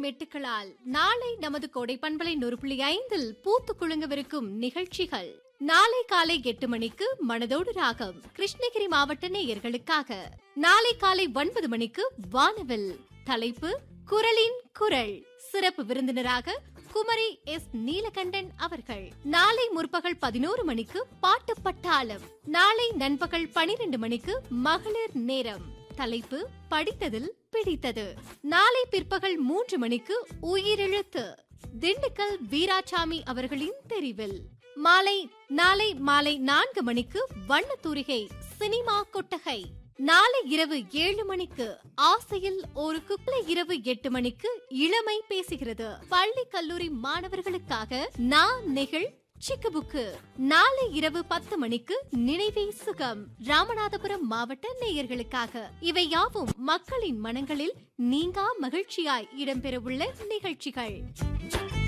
மெட்டுக்களால் நாளை நமது கோடை பண்பலை நூறு புள்ளி ஐந்தில் பூத்து குலுங்கவிருக்கும் நிகழ்ச்சிகள் நாளை காலை எட்டு மணிக்கு மனதோடு ராகம் கிருஷ்ணகிரி மாவட்ட நேயர்களுக்காக நாளை காலை ஒன்பது மணிக்கு வானவில் தலைப்பு குரலின் குரல் சிறப்பு விருந்தினராக குமரி எஸ் நீலகண்டன் அவர்கள் நாளை முற்பகல் பதினோரு மணிக்கு பாட்டு பட்டாளம் நாளை நண்பகல் பனிரெண்டு மணிக்கு மகளிர் நேரம் தலைப்பு படித்ததில் பிடித்தது நாளை பிற்பகல் மூன்று மணிக்கு உயிரெழுத்து திண்டுக்கல் வீராசாமி அவர்களின் தெரிவில் மாலை நாளை மாலை நான்கு மணிக்கு வண்ணத்தூரிகை சினிமா கொட்டகை நாளை இரவு ஏழு மணிக்கு ஆசையில் ஒரு குப்பலை இரவு எட்டு மணிக்கு இளமை பேசுகிறது பள்ளி கல்லூரி மாணவர்களுக்காக நான் நெகிழ் சிக்குபுக்கு நாளை இரவு பத்து மணிக்கு நினைவே சுகம் ராமநாதபுரம் மாவட்ட நேயர்களுக்காக இவை யாவும் மக்களின் மனங்களில் நீங்கா மகிழ்ச்சியாய் இடம்பெறவுள்ள நிகழ்ச்சிகள்